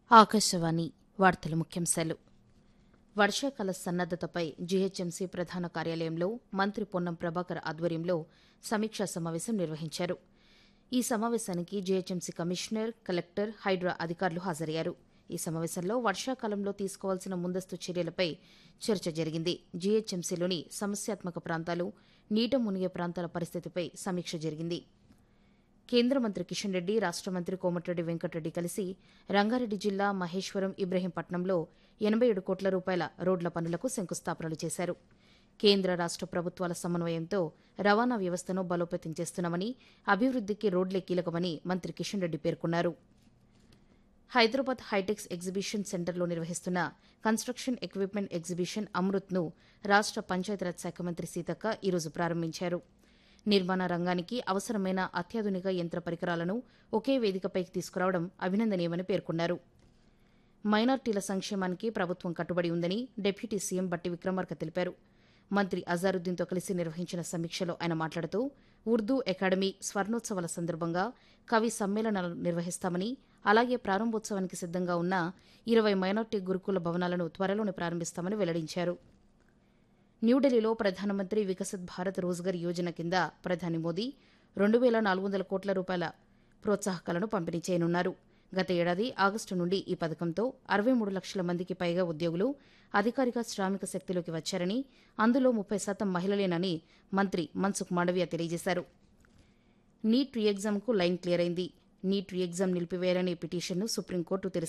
ఆకాశవాణి వార్తల ముఖ్యాంశాలు వర్షాకాల సన్నద్దతపై జీహెచ్ఎంసీ ప్రధాన కార్యాలయంలో మంత్రి పొన్నం ప్రభాకర్ ఆధ్వర్యంలో సమీక్షా సమావేశం నిర్వహించారు ఈ సమావేశానికి జీహెచ్ఎంసీ కమిషనర్ కలెక్టర్ హైడ్రా అధికారులు హాజరయ్యారు ఈ సమావేశంలో వర్షాకాలంలో తీసుకోవాల్సిన ముందస్తు చర్యలపై చర్చ జరిగింది జీహెచ్ఎంసీలోని సమస్యాత్మక ప్రాంతాలు నీట మునిగే ప్రాంతాల పరిస్థితిపై సమీక్ష జరిగింది కేంద్ర మంత్రి కిషన్ రెడ్డి రాష్ట మంత్రి కోమటిరెడ్డి వెంకటరెడ్డి కలిసి రంగారెడ్డి జిల్లా మహేశ్వరం ఇబ్రహీంపట్నంలో ఎనబై ఏడు కోట్ల రూపాయల రోడ్ల పనులకు శంకుస్థాపనలు చేశారు కేంద్ర రాష్ట ప్రభుత్వాల సమన్వయంతో రవాణా వ్యవస్థను బలోపేతం చేస్తున్నామని అభివృద్దికి రోడ్లే కీలకమని మంత్రి కిషన్ రెడ్డి పేర్కొన్నారు హైదరాబాద్ హైటెక్స్ ఎగ్జిబిషన్ సెంటర్లో నిర్వహిస్తున్న కన్స్ట్రక్షన్ ఎక్విప్మెంట్ ఎగ్జిబిషన్ అమృత్ను రాష్ట పంచాయతీరాజ్ శాఖ మంత్రి సీతక్క ఈరోజు ప్రారంభించారు నిర్మాణ రంగానికి అవసరమైన అత్యాధునిక యంత్ర పరికరాలను ఒకే వేదికపైకి తీసుకురావడం అభినందనీయమని పేర్కొన్నారు మైనార్టీల సంక్షేమానికి ప్రభుత్వం కట్టుబడి ఉందని డిప్యూటీ సీఎం బట్టి విక్రమార్క తెలిపారు మంత్రి అజారుద్దీన్తో కలిసి నిర్వహించిన సమీక్షలో ఆయన మాట్లాడుతూ ఉర్దూ అకాడమీ స్వర్ణోత్సవాల సందర్భంగా కవి సమ్మేళనాలు నిర్వహిస్తామని అలాగే ప్రారంభోత్సవానికి సిద్దంగా ఉన్న ఇరవై మైనార్టీ గురుకుల భవనాలను త్వరలోనే ప్రారంభిస్తామని వెల్లడించారు న్యూఢిల్లీలో ప్రధానమంత్రి వికసిత్ భారత్ రోజ్గర్ యోజన కింద ప్రధాని మోదీ రెండు వేల నాలుగు వందల కోట్ల రూపాయల ప్రోత్సాహకాలను పంపిణీ చేయనున్నారు గత ఏడాది ఆగస్టు నుండి ఈ పథకంతో అరవై మూడు లక్షల మందికి పైగా ఉద్యోగులు అధికారిక శ్రామిక శక్తిలోకి వచ్చారని అందులో ముప్పై శాతం మహిళలేనని మంత్రి మన్సుఖ్ మాండవీయ తెలియజేశారు నీట్ రీ ఎగ్జామ్కు లైన్ క్లియర్ అయింది నీట్ రీ ఎగ్జామ్ నిలిపివేయాలనే పిటిషన్ను సుప్రీంకోర్టు